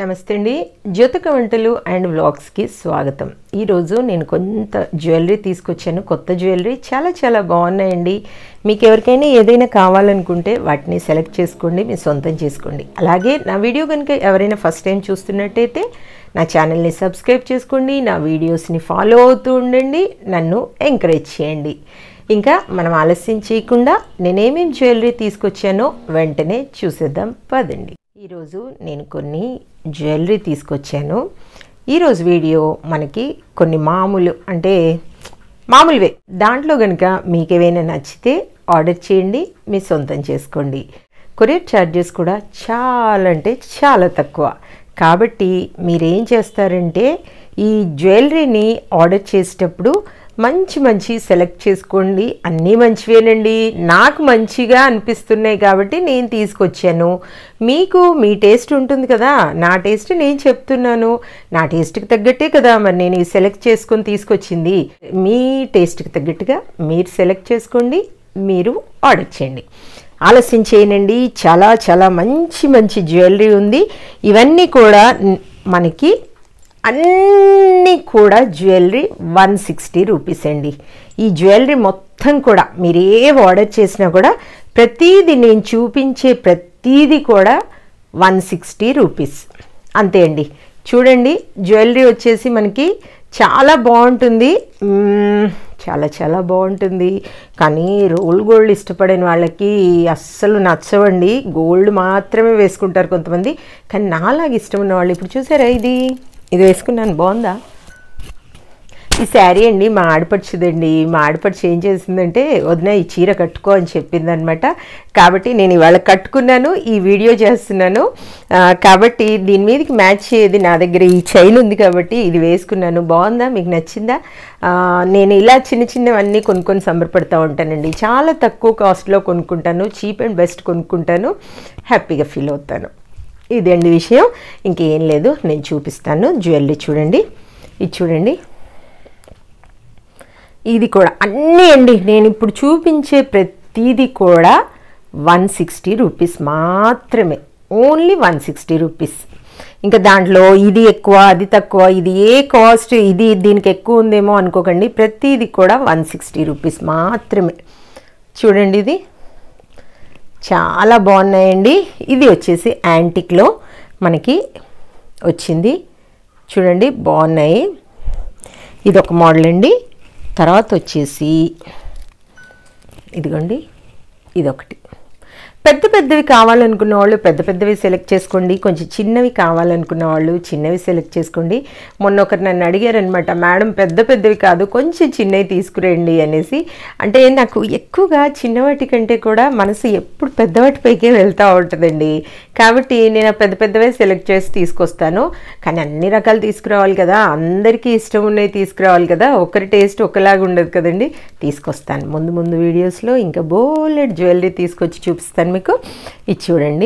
నమస్తే అండి జ్యోతిక వంటలు అండ్ వ్లాగ్స్కి స్వాగతం ఈరోజు నేను కొంత జ్యువెలరీ తీసుకొచ్చాను కొత్త జ్యువెలరీ చాలా చాలా బాగున్నాయండి మీకు ఎవరికైనా ఏదైనా కావాలనుకుంటే వాటిని సెలెక్ట్ చేసుకోండి మీ సొంతం చేసుకోండి అలాగే నా వీడియో కనుక ఎవరైనా ఫస్ట్ టైం చూస్తున్నట్టయితే నా ఛానల్ని సబ్స్క్రైబ్ చేసుకోండి నా వీడియోస్ని ఫాలో అవుతూ ఉండండి నన్ను ఎంకరేజ్ చేయండి ఇంకా మనం ఆలస్యం చేయకుండా నేనేమేం జ్యువెలరీ తీసుకొచ్చానో వెంటనే చూసేద్దాం పదండి ఈరోజు నేను కొన్ని జ్యువెలరీ తీసుకొచ్చాను ఈరోజు వీడియో మనకి కొన్ని మామూలు అంటే మామూలువే దాంట్లో కనుక మీకు ఏవైనా నచ్చితే ఆర్డర్ చేయండి మీ సొంతం చేసుకోండి కొరియర్ ఛార్జెస్ కూడా చాలా అంటే చాలా తక్కువ కాబట్టి మీరేం చేస్తారంటే ఈ జ్యువెలరీని ఆర్డర్ చేసేటప్పుడు మంచి మంచి సెలెక్ట్ చేసుకోండి అన్నీ మంచివేనండి నాకు మంచిగా అనిపిస్తున్నాయి కాబట్టి నేను తీసుకొచ్చాను మీకు మీ టేస్ట్ ఉంటుంది కదా నా టేస్ట్ నేను చెప్తున్నాను నా టేస్ట్కి తగ్గట్టే కదా మరి నేను ఈ సెలెక్ట్ చేసుకొని తీసుకొచ్చింది మీ టేస్ట్కి తగ్గట్టుగా మీరు సెలెక్ట్ చేసుకోండి మీరు ఆర్డర్ చేయండి ఆలస్యం చేయనండి చాలా చాలా మంచి మంచి జ్యువెలరీ ఉంది ఇవన్నీ కూడా మనకి అన్నీ కూడా జ్యువెలరీ వన్ సిక్స్టీ రూపీస్ అండి ఈ జ్యువెలరీ మొత్తం కూడా మీరు ఏ ఆర్డర్ చేసినా కూడా ప్రతీది నేను చూపించే ప్రతీది కూడా వన్ సిక్స్టీ రూపీస్ అంతే అండి చూడండి జ్యువెలరీ వచ్చేసి మనకి చాలా బాగుంటుంది చాలా చాలా బాగుంటుంది కానీ రోల్ గోల్డ్ ఇష్టపడిన వాళ్ళకి అస్సలు నచ్చవండి గోల్డ్ మాత్రమే వేసుకుంటారు కొంతమంది కానీ నాలాగా ఇష్టం ఉన్న వాళ్ళు ఇప్పుడు చూసారా ఇది ఇది వేసుకున్నాను బాగుందా ఈ శారీ అండి మా ఆడపడిచిదండి మా ఆడపడిచి ఏం చేసిందంటే వదిన ఈ చీర కట్టుకో అని చెప్పిందనమాట కాబట్టి నేను ఇవాళ కట్టుకున్నాను ఈ వీడియో చేస్తున్నాను కాబట్టి దీని మీదకి మ్యాచ్ అయ్యేది నా దగ్గర ఈ చైన్ ఉంది కాబట్టి ఇది వేసుకున్నాను బాగుందా మీకు నచ్చిందా నేను ఇలా చిన్న చిన్నవన్నీ కొనుక్కొని సంబరపడుతూ ఉంటానండి చాలా తక్కువ కాస్ట్లో కొనుక్కుంటాను చీప్ అండ్ బెస్ట్ కొనుక్కుంటాను హ్యాపీగా ఫీల్ అవుతాను ఇదండి విషయం ఇంకేం లేదు నేను చూపిస్తాను జ్యువెలరీ చూడండి ఇది చూడండి ఇది కూడా అన్నీ అండి నేను ఇప్పుడు చూపించే ప్రతిదీ కూడా వన్ సిక్స్టీ రూపీస్ మాత్రమే ఓన్లీ వన్ సిక్స్టీ రూపీస్ ఇంకా దాంట్లో ఇది ఎక్కువ అది తక్కువ ఇది ఏ కాస్ట్ ఇది దీనికి ఎక్కువ ఉందేమో అనుకోకండి ప్రతిదీ కూడా వన్ సిక్స్టీ రూపీస్ మాత్రమే చూడండి ఇది చాలా బాగున్నాయండి ఇది వచ్చేసి యాంటిక్లో మనకి వచ్చింది చూడండి బాగున్నాయి ఇది ఒక మోడల్ అండి తర్వాత వచ్చేసి ఇదిగోండి ఇదొకటి పెద్ద పెద్దవి కావాలనుకున్న వాళ్ళు పెద్ద పెద్దవి సెలెక్ట్ చేసుకోండి కొంచెం చిన్నవి కావాలనుకున్న వాళ్ళు చిన్నవి సెలెక్ట్ చేసుకోండి మొన్న ఒకరు నన్ను అడిగారనమాట మేడం పెద్ద పెద్దవి కాదు కొంచెం చిన్నవి తీసుకురండి అనేసి అంటే నాకు ఎక్కువగా చిన్నవాటి కంటే కూడా మనసు ఎప్పుడు పెద్దవాటిపైకే వెళ్తూ ఉంటుందండి కాబట్టి నేను ఆ పెద్ద పెద్దవే సెలెక్ట్ చేసి తీసుకొస్తాను కానీ అన్ని రకాలు తీసుకురావాలి కదా అందరికీ ఇష్టం ఉన్నవి తీసుకురావాలి కదా ఒకరి టేస్ట్ ఒకలాగా ఉండదు కదండి తీసుకొస్తాను ముందు ముందు వీడియోస్లో ఇంకా బోలెడ్ జ్యువెలరీ తీసుకొచ్చి చూపిస్తాను మీకు ఇది చూడండి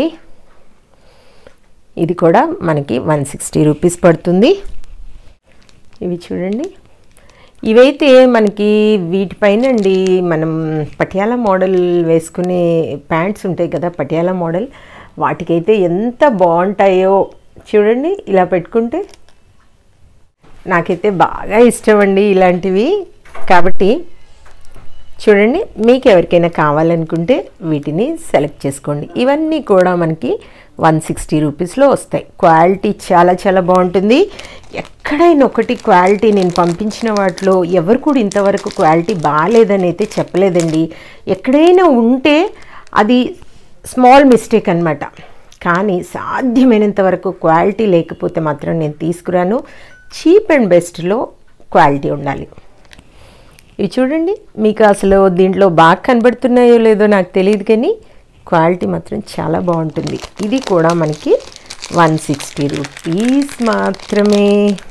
ఇది కూడా మనకి వన్ సిక్స్టీ రూపీస్ పడుతుంది ఇవి చూడండి ఇవైతే మనకి వీటిపైన అండి మనం పటియాలా మోడల్ వేసుకునే ప్యాంట్స్ ఉంటాయి కదా పటియాలా మోడల్ వాటికైతే ఎంత బాగుంటాయో చూడండి ఇలా పెట్టుకుంటే నాకైతే బాగా ఇష్టం అండి ఇలాంటివి కాబట్టి చూడండి మీకు ఎవరికైనా కావాలనుకుంటే వీటిని సెలెక్ట్ చేసుకోండి ఇవన్నీ కూడా మనకి వన్ సిక్స్టీ రూపీస్లో వస్తాయి క్వాలిటీ చాలా చాలా బాగుంటుంది ఎక్కడైనా ఒకటి క్వాలిటీ నేను పంపించిన వాటిలో ఎవరు కూడా ఇంతవరకు క్వాలిటీ బాగాలేదని అయితే చెప్పలేదండి ఎక్కడైనా ఉంటే అది స్మాల్ మిస్టేక్ అనమాట కానీ సాధ్యమైనంత వరకు క్వాలిటీ లేకపోతే మాత్రం నేను తీసుకురాను చీప్ అండ్ బెస్ట్లో క్వాలిటీ ఉండాలి ఇవి చూడండి మీకు అసలు దీంట్లో బాగా కనబడుతున్నాయో లేదో నాకు తెలియదు కానీ క్వాలిటీ మాత్రం చాలా బాగుంటుంది ఇది కూడా మనకి వన్ సిక్స్టీ రూపీస్ మాత్రమే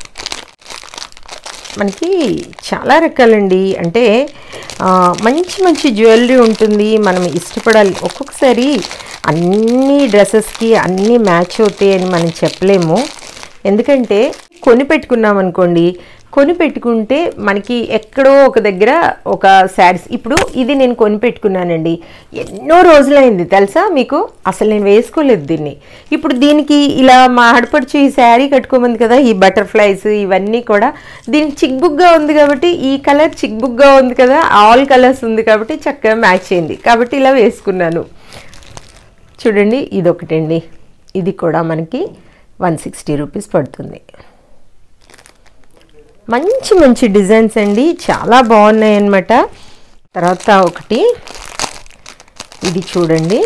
మనకి చాలా రకాలండి అంటే మంచి మంచి జ్యువెలరీ ఉంటుంది మనం ఇష్టపడాలి ఒక్కొక్కసారి అన్ని డ్రెస్సెస్కి అన్నీ మ్యాచ్ అవుతాయి అని మనం చెప్పలేము ఎందుకంటే కొని పెట్టుకున్నాం అనుకోండి కొని పెట్టుకుంటే మనకి ఎక్కడో ఒక దగ్గర ఒక శారీస్ ఇప్పుడు ఇది నేను కొని పెట్టుకున్నానండి ఎన్నో రోజులైంది తెలుసా మీకు అసలు నేను వేసుకోలేదు దీన్ని ఇప్పుడు దీనికి ఇలా మా ఆడపడుచు ఈ శారీ కట్టుకోమంది కదా ఈ బటర్ఫ్లైస్ ఇవన్నీ కూడా దీనికి చిక్బుక్గా ఉంది కాబట్టి ఈ కలర్ చిక్బుక్గా ఉంది కదా ఆల్ కలర్స్ ఉంది కాబట్టి చక్కగా మ్యాచ్ అయింది కాబట్టి ఇలా వేసుకున్నాను చూడండి ఇది ఒకటండి ఇది కూడా మనకి వన్ సిక్స్టీ రూపీస్ పడుతుంది మంచి మంచి డిజైన్స్ అండి చాలా బాగున్నాయి అన్నమాట తర్వాత ఒకటి ఇది చూడండి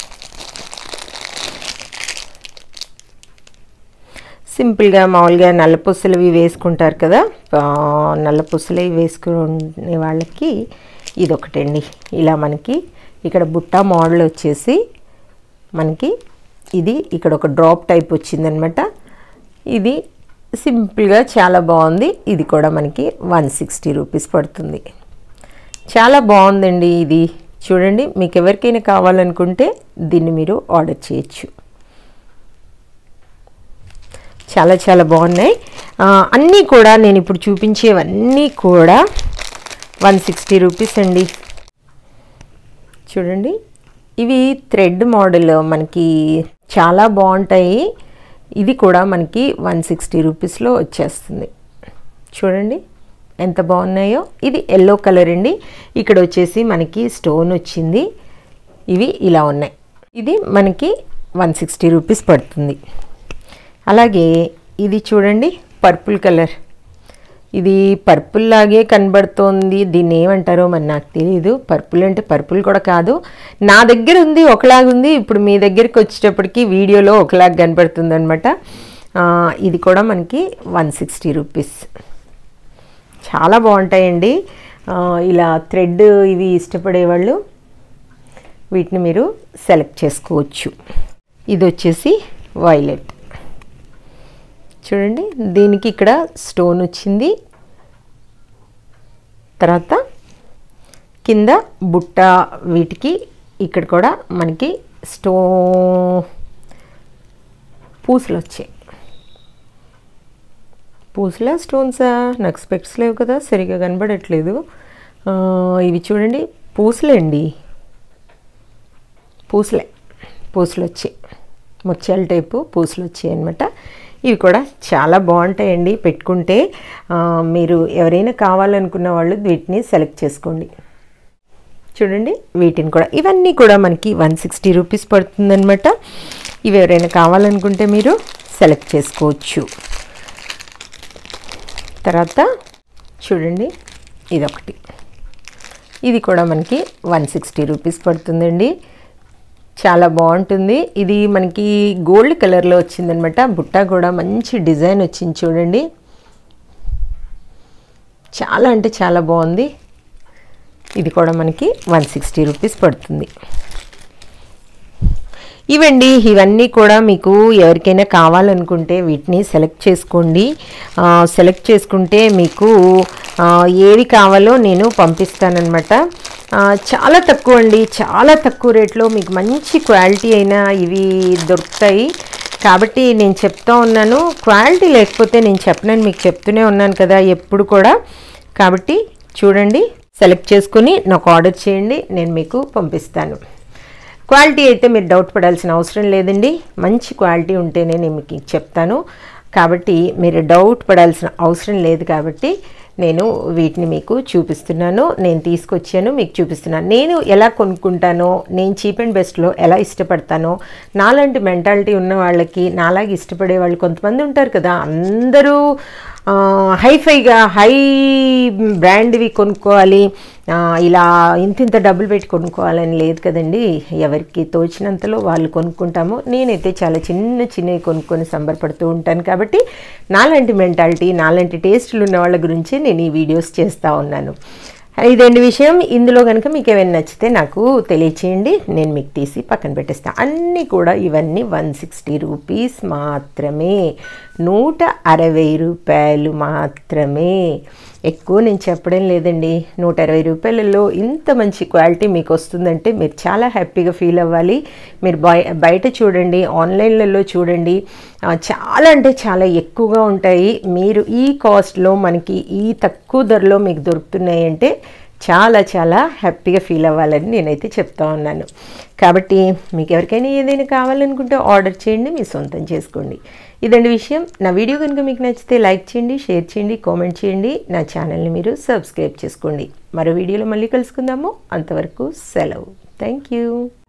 సింపుల్గా మామూలుగా నల్ల పుసలవి వేసుకుంటారు కదా ఆ, నల్ల పుసలవి వేసుకునే వాళ్ళకి ఇది ఒకటండి ఇలా మనకి ఇక్కడ బుట్ట మోడల్ వచ్చేసి మనకి ఇది ఇక్కడ ఒక డ్రాప్ టైప్ వచ్చిందనమాట ఇది సింపుల్గా చాలా బాగుంది ఇది కూడా మనకి వన్ సిక్స్టీ రూపీస్ పడుతుంది చాలా బాగుందండి ఇది చూడండి మీకు ఎవరికైనా కావాలనుకుంటే దీన్ని మీరు ఆర్డర్ చేయొచ్చు చాలా చాలా బాగున్నాయి ఆ, అన్నీ కూడా నేను ఇప్పుడు చూపించేవన్నీ కూడా వన్ సిక్స్టీ రూపీస్ అండి చూడండి ఇవి థ్రెడ్ మోడల్ మనకి చాలా బాగుంటాయి ఇది కూడా మనకి వన్ సిక్స్టీ రూపీస్లో వచ్చేస్తుంది చూడండి ఎంత బాగున్నాయో ఇది ఎల్లో కలర్ అండి ఇక్కడ వచ్చేసి మనకి స్టోన్ వచ్చింది ఇవి ఇలా ఉన్నాయి ఇది మనకి వన్ సిక్స్టీ రూపీస్ పడుతుంది అలాగే ఇది చూడండి పర్పుల్ కలర్ ఇది పర్పుల్ లాగే కనబడుతోంది దీన్ని ఏమంటారో మరి నాకు తెలియదు పర్పుల్ అంటే పర్పుల్ కూడా కాదు నా దగ్గర ఉంది ఒకలాగుంది ఇప్పుడు మీ దగ్గరికి వచ్చేటప్పటికి వీడియోలో ఒకలాగా కనబడుతుంది అనమాట ఇది కూడా మనకి వన్ సిక్స్టీ రూపీస్ చాలా బాగుంటాయండి ఆ, ఇలా థ్రెడ్ ఇవి ఇష్టపడేవాళ్ళు వీటిని మీరు సెలెక్ట్ చేసుకోవచ్చు ఇది వచ్చేసి వైలెట్ చూడండి దీనికి ఇక్కడ స్టోన్ వచ్చింది తర్వాత కింద బుట్ట వీటికి ఇక్కడ కూడా మనకి స్టో పూసలు వచ్చాయి పూసలా స్టోన్సా నాకు స్పెక్ట్స్ లేవు కదా సరిగా కనబడట్లేదు ఆ, ఇవి చూడండి పూసలే అండి పూసలే పూసలు వచ్చాయి ముత్యాల టైపు పూసలు వచ్చాయి అనమాట ఇవి కూడా చాలా బాగుంటాయండి పెట్టుకుంటే ఆ, మీరు ఎవరైనా కావాలనుకున్న వాళ్ళు వీటిని సెలెక్ట్ చేసుకోండి చూడండి వీటిని కూడా ఇవన్నీ కూడా మనకి వన్ సిక్స్టీ రూపీస్ పడుతుందనమాట ఇవి ఎవరైనా కావాలనుకుంటే మీరు సెలెక్ట్ చేసుకోవచ్చు తర్వాత చూడండి ఇదొకటి ఇది కూడా మనకి వన్ సిక్స్టీ రూపీస్ పడుతుందండి చాలా బాగుంటుంది ఇది మనకి గోల్డ్ కలర్లో వచ్చిందనమాట బుట్ట కూడా మంచి డిజైన్ వచ్చింది చూడండి చాలా అంటే చాలా బాగుంది ఇది కూడా మనకి వన్ సిక్స్టీ రూపీస్ పడుతుంది ఇవండి ఇవన్నీ కూడా మీకు ఎవరికైనా కావాలనుకుంటే వీటిని సెలెక్ట్ చేసుకోండి ఆ, సెలెక్ట్ చేసుకుంటే మీకు ఆ, ఏవి కావాలో నేను పంపిస్తానన్నమాట ఆ, చాలా తక్కువ అండి చాలా తక్కువ రేట్లో మీకు మంచి క్వాలిటీ అయిన ఇవి దొరుకుతాయి కాబట్టి నేను చెప్తా ఉన్నాను క్వాలిటీ లేకపోతే నేను చెప్పనని మీకు చెప్తూనే ఉన్నాను కదా ఎప్పుడు కూడా కాబట్టి చూడండి సెలెక్ట్ చేసుకుని నాకు ఆర్డర్ చేయండి నేను మీకు పంపిస్తాను క్వాలిటీ అయితే మీరు డౌట్ పడాల్సిన అవసరం లేదండి మంచి క్వాలిటీ ఉంటేనే నేను మీకు చెప్తాను కాబట్టి మీరు డౌట్ పడాల్సిన అవసరం లేదు కాబట్టి నేను వీటిని మీకు చూపిస్తున్నాను నేను తీసుకొచ్చాను మీకు చూపిస్తున్నాను నేను ఎలా కొనుక్కుంటానో నేను చీప్ అండ్ బెస్ట్లో ఎలా ఇష్టపడతానో నాలాంటి మెంటాలిటీ ఉన్న వాళ్ళకి నాలాగే ఇష్టపడే వాళ్ళు కొంతమంది ఉంటారు కదా అందరూ ఆ, హైఫైగా హై బ్రాండ్వి కొనుక్కోవాలి ఆ, ఇలా ఇంత ఇంత డబ్బులు పెట్టి కొనుక్కోవాలని లేదు కదండి ఎవరికి తోచినంతలో వాళ్ళు కొనుక్కుంటాము నేనైతే చాలా చిన్న చిన్నవి కొనుక్కొని సంబరపడుతూ ఉంటాను కాబట్టి నాలాంటి మెంటాలిటీ నాలాంటి టేస్టులు ఉన్న వాళ్ళ గురించి నేను ఈ వీడియోస్ చేస్తూ ఉన్నాను ఇదండి విషయం ఇందులో కనుక మీకు ఏమైనా నచ్చితే నాకు తెలియచేయండి నేను మీకు తీసి పక్కన పెట్టేస్తాను అన్నీ కూడా ఇవన్నీ వన్ సిక్స్టీ రూపీస్ మాత్రమే నూట అరవై రూపాయలు మాత్రమే ఎక్కువ నేను చెప్పడం లేదండి నూట అరవై రూపాయలలో ఇంత మంచి క్వాలిటీ మీకు వస్తుందంటే మీరు చాలా హ్యాపీగా ఫీల్ అవ్వాలి మీరు బయ బయట చూడండి ఆన్లైన్లలో చూడండి ఆ, చాలా అంటే చాలా ఎక్కువగా ఉంటాయి మీరు ఈ కాస్ట్లో మనకి ఈ తక్కువ ధరలో మీకు దొరుకుతున్నాయి అంటే చాలా చాలా హ్యాపీగా ఫీల్ అవ్వాలని నేనైతే చెప్తా ఉన్నాను కాబట్టి మీకు ఎవరికైనా ఏదైనా కావాలనుకుంటే ఆర్డర్ చేయండి మీ సొంతం చేసుకోండి ఇదండి విషయం నా వీడియో కనుక మీకు నచ్చితే లైక్ చేయండి షేర్ చేయండి కామెంట్ చేయండి నా ఛానల్ని మీరు సబ్స్క్రైబ్ చేసుకోండి మరో వీడియోలో మళ్ళీ కలుసుకుందాము అంతవరకు సెలవు థ్యాంక్ యూ